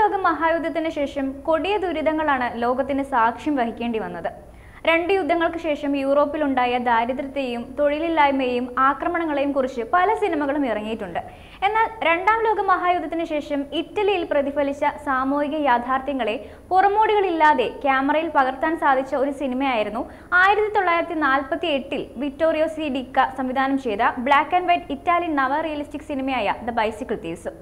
ലോക മഹായുദ്ധത്തിന് ശേഷം കൊടിയ ദുരിതങ്ങളാണ് ലോകത്തിന് സാക്ഷ്യം വഹിക്കേണ്ടി വന്നത് രണ്ട് യുദ്ധങ്ങൾക്ക് ശേഷം യൂറോപ്പിലുണ്ടായ ദാരിദ്ര്യത്തെയും തൊഴിലില്ലായ്മയെയും ആക്രമണങ്ങളെയും കുറിച്ച് പല സിനിമകളും ഇറങ്ങിയിട്ടുണ്ട് എന്നാൽ രണ്ടാം ലോക മഹായുദ്ധത്തിന് ശേഷം ഇറ്റലിയിൽ പ്രതിഫലിച്ച സാമൂഹിക യാഥാർത്ഥ്യങ്ങളെ പുറമോടികളില്ലാതെ ക്യാമറയിൽ പകർത്താൻ സാധിച്ച ഒരു സിനിമയായിരുന്നു ആയിരത്തി തൊള്ളായിരത്തി നാൽപ്പത്തി എട്ടിൽ വിറ്റോറിയോ സി ഡിക്ക സംവിധാനം ചെയ്ത ബ്ലാക്ക് ആൻഡ് വൈറ്റ് ഇറ്റാലിയൻ നവ റിയലിസ്റ്റിക് സിനിമയായ ദ ബൈസിക്കിൾ തീവ്സ്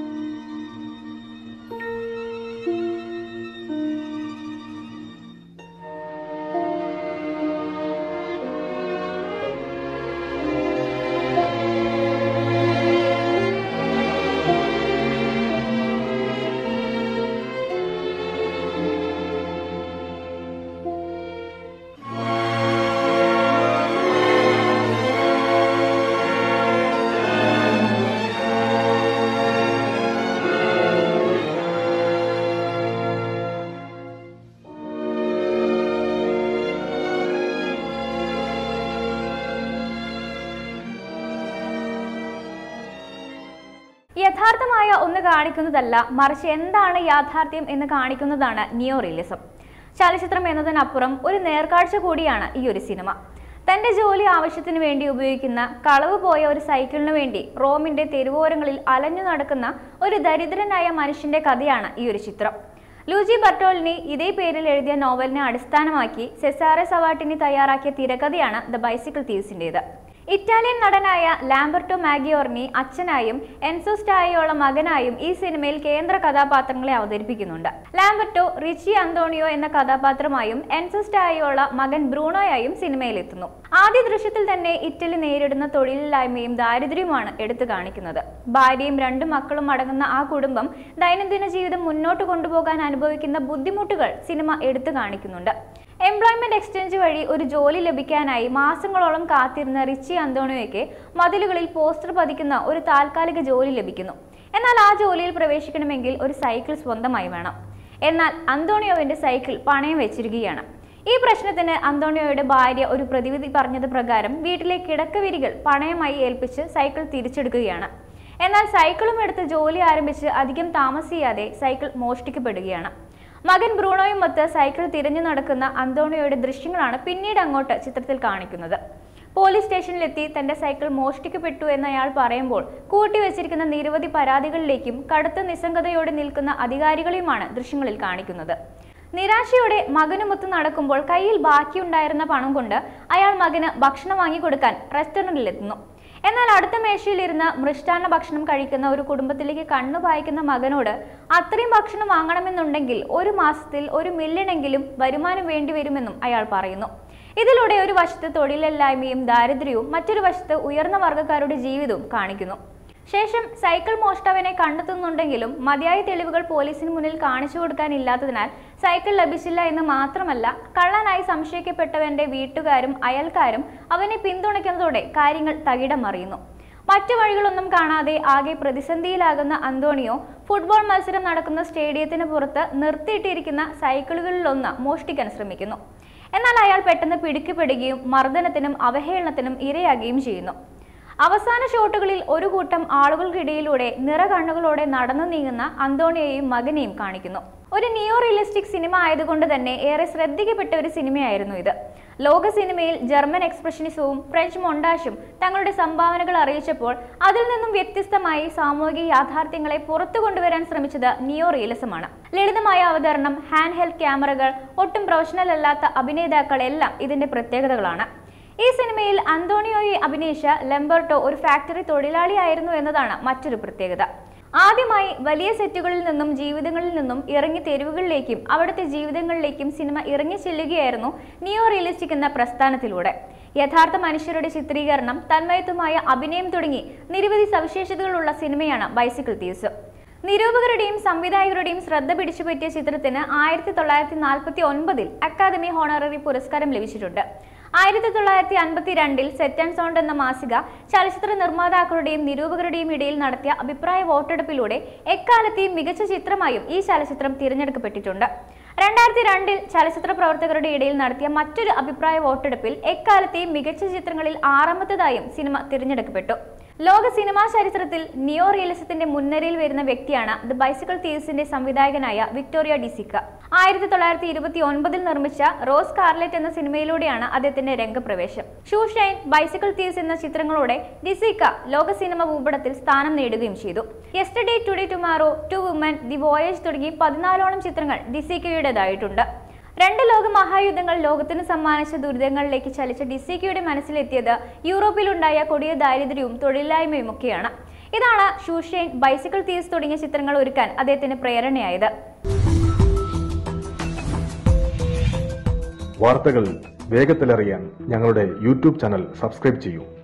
യഥാർത്ഥമായ ഒന്ന് കാണിക്കുന്നതല്ല മറിച്ച് എന്താണ് യാഥാർത്ഥ്യം എന്ന് കാണിക്കുന്നതാണ് നിയോ റിയലിസം ചലച്ചിത്രം എന്നതിനപ്പുറം ഒരു നേർക്കാഴ്ച കൂടിയാണ് ഈ ഒരു സിനിമ തന്റെ ജോലി ആവശ്യത്തിന് വേണ്ടി ഉപയോഗിക്കുന്ന കളവ് പോയ ഒരു സൈക്കിളിന് വേണ്ടി റോമിന്റെ തെരുവോരങ്ങളിൽ അലഞ്ഞു നടക്കുന്ന ഒരു ദരിദ്രനായ മനുഷ്യന്റെ കഥയാണ് ഈ ഒരു ചിത്രം ലൂജി ബർട്ടോളിനി ഇതേ പേരിൽ എഴുതിയ നോവലിനെ അടിസ്ഥാനമാക്കി സെസാറെ സവാട്ടിനി തയ്യാറാക്കിയ തിരക്കഥയാണ് ദ ബൈസിക്കിൾ തീവ്സിൻ്റെത് ഇറ്റാലിയൻ നടനായ ലാംബർട്ടോ മാഗിയോർണി അച്ഛനായും എൻസോ സ്റ്റായോള മകനായും ഈ സിനിമയിൽ കേന്ദ്ര കഥാപാത്രങ്ങളെ അവതരിപ്പിക്കുന്നുണ്ട് ലാംബർട്ടോ റിച്ചി അന്തോണിയോ എന്ന കഥാപാത്രമായും എൻസോ സ്റ്റായോള മകൻ ബ്രൂണോയായും സിനിമയിലെത്തുന്നു ആദ്യ ദൃശ്യത്തിൽ തന്നെ ഇറ്റലി നേരിടുന്ന തൊഴിലില്ലായ്മയും ദാരിദ്ര്യവുമാണ് എടുത്തു കാണിക്കുന്നത് ഭാര്യയും രണ്ടു മക്കളും അടങ്ങുന്ന ആ കുടുംബം ദൈനംദിന ജീവിതം മുന്നോട്ട് കൊണ്ടുപോകാൻ അനുഭവിക്കുന്ന ബുദ്ധിമുട്ടുകൾ സിനിമ എടുത്തു കാണിക്കുന്നുണ്ട് എംപ്ലോയ്മെന്റ് എക്സ്ചേഞ്ച് വഴി ഒരു ജോലി ലഭിക്കാനായി മാസങ്ങളോളം കാത്തിരുന്ന റിച്ചി അന്തോണിയോയ്ക്ക് മതിലുകളിൽ പോസ്റ്റർ പതിക്കുന്ന ഒരു താൽക്കാലിക ജോലി ലഭിക്കുന്നു എന്നാൽ ആ ജോലിയിൽ പ്രവേശിക്കണമെങ്കിൽ ഒരു സൈക്കിൾ സ്വന്തമായി വേണം എന്നാൽ അന്തോണിയോവിന്റെ സൈക്കിൾ പണയം വെച്ചിരിക്കുകയാണ് ഈ പ്രശ്നത്തിന് അന്തോണിയോയുടെ ഭാര്യ ഒരു പ്രതിവിധി പറഞ്ഞത് പ്രകാരം വീട്ടിലെ കിടക്കവിരികൾ പണയമായി ഏൽപ്പിച്ച് സൈക്കിൾ തിരിച്ചെടുക്കുകയാണ് എന്നാൽ സൈക്കിളും എടുത്ത് ജോലി ആരംഭിച്ച് അധികം താമസിയാതെ സൈക്കിൾ മോഷ്ടിക്കപ്പെടുകയാണ് മകൻ ബ്രൂണോയും മൊത്ത് സൈക്കിൾ തിരഞ്ഞു നടക്കുന്ന അന്തോണിയോയുടെ ദൃശ്യങ്ങളാണ് പിന്നീട് അങ്ങോട്ട് ചിത്രത്തിൽ കാണിക്കുന്നത് പോലീസ് സ്റ്റേഷനിലെത്തി തന്റെ സൈക്കിൾ മോഷ്ടിക്കപ്പെട്ടു എന്ന് അയാൾ പറയുമ്പോൾ കൂട്ടിവെച്ചിരിക്കുന്ന നിരവധി പരാതികളിലേക്കും കടുത്ത നിസ്സംഗതയോടെ നിൽക്കുന്ന അധികാരികളെയുമാണ് ദൃശ്യങ്ങളിൽ കാണിക്കുന്നത് നിരാശയോടെ മകനുമൊത്ത് നടക്കുമ്പോൾ കയ്യിൽ ബാക്കിയുണ്ടായിരുന്ന പണം കൊണ്ട് അയാൾ മകന് ഭക്ഷണം വാങ്ങിക്കൊടുക്കാൻ റെസ്റ്റോറൻറ്റിലെത്തുന്നു എന്നാൽ അടുത്ത മേശയിലിരുന്ന് മൃഷ്ടാന്ന ഭക്ഷണം കഴിക്കുന്ന ഒരു കുടുംബത്തിലേക്ക് കണ്ണു പായിക്കുന്ന മകനോട് അത്രയും ഭക്ഷണം വാങ്ങണമെന്നുണ്ടെങ്കിൽ ഒരു മാസത്തിൽ ഒരു മില്യണെങ്കിലും വരുമാനം വേണ്ടിവരുമെന്നും അയാൾ പറയുന്നു ഇതിലൂടെ ഒരു വശത്ത് തൊഴിലില്ലായ്മയും ദാരിദ്ര്യവും മറ്റൊരു വശത്ത് ഉയർന്ന വർഗ്ഗക്കാരുടെ ജീവിതവും കാണിക്കുന്നു ശേഷം സൈക്കിൾ മോഷ്ടാവിനെ കണ്ടെത്തുന്നുണ്ടെങ്കിലും മതിയായ തെളിവുകൾ പോലീസിന് മുന്നിൽ കാണിച്ചു കൊടുക്കാനില്ലാത്തതിനാൽ സൈക്കിൾ ലഭിച്ചില്ല എന്ന് മാത്രമല്ല കള്ളനായി സംശയിക്കപ്പെട്ടവന്റെ വീട്ടുകാരും അയൽക്കാരും അവനെ പിന്തുണയ്ക്കുന്നതോടെ കാര്യങ്ങൾ തകിടം മറിയുന്നു മറ്റു വഴികളൊന്നും കാണാതെ ആകെ പ്രതിസന്ധിയിലാകുന്ന അന്തോണിയോ ഫുട്ബോൾ മത്സരം നടക്കുന്ന സ്റ്റേഡിയത്തിന് പുറത്ത് നിർത്തിയിട്ടിരിക്കുന്ന സൈക്കിളുകളിലൊന്ന് മോഷ്ടിക്കാൻ ശ്രമിക്കുന്നു എന്നാൽ അയാൾ പെട്ടെന്ന് പിടിക്കപ്പെടുകയും മർദ്ദനത്തിനും അവഹേളനത്തിനും ഇരയാകുകയും ചെയ്യുന്നു അവസാന ഷോട്ടുകളിൽ ഒരു കൂട്ടം ആളുകൾക്കിടയിലൂടെ നിറകണ്ണുകളോടെ നടന്നു നീങ്ങുന്ന അന്തോണിയെയും മകനെയും കാണിക്കുന്നു ഒരു നിയോ റിയലിസ്റ്റിക് സിനിമ ആയതുകൊണ്ട് തന്നെ ഏറെ ശ്രദ്ധിക്കപ്പെട്ട ഒരു സിനിമയായിരുന്നു ഇത് ലോക സിനിമയിൽ ജർമ്മൻ എക്സ്പ്രഷനിസവും ഫ്രഞ്ച് മൊണ്ടാഷും തങ്ങളുടെ സംഭാവനകൾ അറിയിച്ചപ്പോൾ അതിൽ നിന്നും വ്യത്യസ്തമായി സാമൂഹിക യാഥാർത്ഥ്യങ്ങളെ പുറത്തു കൊണ്ടുവരാൻ ശ്രമിച്ചത് നിയോ റിയലിസമാണ് ലളിതമായ അവതരണം ഹാൻഡ് ഹെൽഡ് ക്യാമറകൾ ഒട്ടും പ്രൊഫഷണൽ അല്ലാത്ത അഭിനേതാക്കൾ എല്ലാം ഇതിന്റെ പ്രത്യേകതകളാണ് ഈ സിനിമയിൽ അന്തോണിയോയെ അഭിനയിച്ച ലെംബർട്ടോ ഒരു ഫാക്ടറി തൊഴിലാളിയായിരുന്നു എന്നതാണ് മറ്റൊരു പ്രത്യേകത ആദ്യമായി വലിയ സെറ്റുകളിൽ നിന്നും ജീവിതങ്ങളിൽ നിന്നും ഇറങ്ങി തെരുവുകളിലേക്കും അവിടുത്തെ ജീവിതങ്ങളിലേക്കും സിനിമ ഇറങ്ങി ചെല്ലുകയായിരുന്നു നിയോ റിയലിസ്റ്റിക് എന്ന പ്രസ്ഥാനത്തിലൂടെ യഥാർത്ഥ മനുഷ്യരുടെ ചിത്രീകരണം തന്മയത്വമായ അഭിനയം തുടങ്ങി നിരവധി സവിശേഷതകളുള്ള സിനിമയാണ് ബൈസിക്കിൾ തീവ്സ് നിരൂപകരുടെയും സംവിധായകരുടെയും ശ്രദ്ധ പിടിച്ചുപറ്റിയ ചിത്രത്തിന് ആയിരത്തി തൊള്ളായിരത്തി നാൽപ്പത്തി ഒൻപതിൽ അക്കാദമി ഹോണററി പുരസ്കാരം ലഭിച്ചിട്ടുണ്ട് ആയിരത്തി തൊള്ളായിരത്തി അൻപത്തി രണ്ടിൽ സെറ്റ് ആൻഡ് സൗണ്ട് എന്ന മാസിക ചലച്ചിത്ര നിർമ്മാതാക്കളുടെയും നിരൂപകരുടെയും ഇടയിൽ നടത്തിയ അഭിപ്രായ വോട്ടെടുപ്പിലൂടെ എക്കാലത്തെയും മികച്ച ചിത്രമായും ഈ ചലച്ചിത്രം തിരഞ്ഞെടുക്കപ്പെട്ടിട്ടുണ്ട് രണ്ടായിരത്തി രണ്ടിൽ ചലച്ചിത്ര പ്രവർത്തകരുടെ ഇടയിൽ നടത്തിയ മറ്റൊരു അഭിപ്രായ വോട്ടെടുപ്പിൽ എക്കാലത്തെയും മികച്ച ചിത്രങ്ങളിൽ ആറാമത്തേതായും സിനിമ തിരഞ്ഞെടുക്കപ്പെട്ടു ലോക സിനിമാ ചരിത്രത്തിൽ നിയോ റിയലിസത്തിന്റെ മുൻനിരയിൽ വരുന്ന വ്യക്തിയാണ് ദ ബൈസിക്കിൾ തീവ്സിന്റെ സംവിധായകനായ വിക്ടോറിയ ഡിസിക്ക ആയിരത്തി തൊള്ളായിരത്തി ഇരുപത്തി ഒൻപതിൽ നിർമ്മിച്ച റോസ് കാർലെറ്റ് എന്ന സിനിമയിലൂടെയാണ് അദ്ദേഹത്തിന്റെ രംഗപ്രവേശം ഷൂഷൈൻ ബൈസിക്കിൾ തീവ്സ് എന്ന ചിത്രങ്ങളോടെ ഡിസിക്ക ലോക സിനിമ ഭൂപടത്തിൽ സ്ഥാനം നേടുകയും ചെയ്തു yesterday today tomorrow two woman the voyage തുടങ്ങി പതിനാലോളം ചിത്രങ്ങൾ ഡിസിക്കയുടേതായിട്ടുണ്ട് രണ്ട് ലോക മഹായുദ്ധങ്ങൾ ലോകത്തിന് സമ്മാനിച്ച ദുരിതങ്ങളിലേക്ക് ചലിച്ച ഡിസിക്കയുടെ മനസ്സിലെത്തിയത് യൂറോപ്പിലുണ്ടായ കൊടിയ ദാരിദ്ര്യവും തൊഴിലില്ലായ്മയും ഒക്കെയാണ് ഇതാണ് ഷൂഷൈൻ ബൈസിക്കിൾ തീസ് തുടങ്ങിയ ചിത്രങ്ങൾ ഒരുക്കാൻ അദ്ദേഹത്തിന് പ്രേരണയായത് വാർത്തകൾ വേഗത്തിലറിയാൻ ഞങ്ങളുടെ യൂട്യൂബ് ചാനൽ സബ്സ്ക്രൈബ് ചെയ്യൂ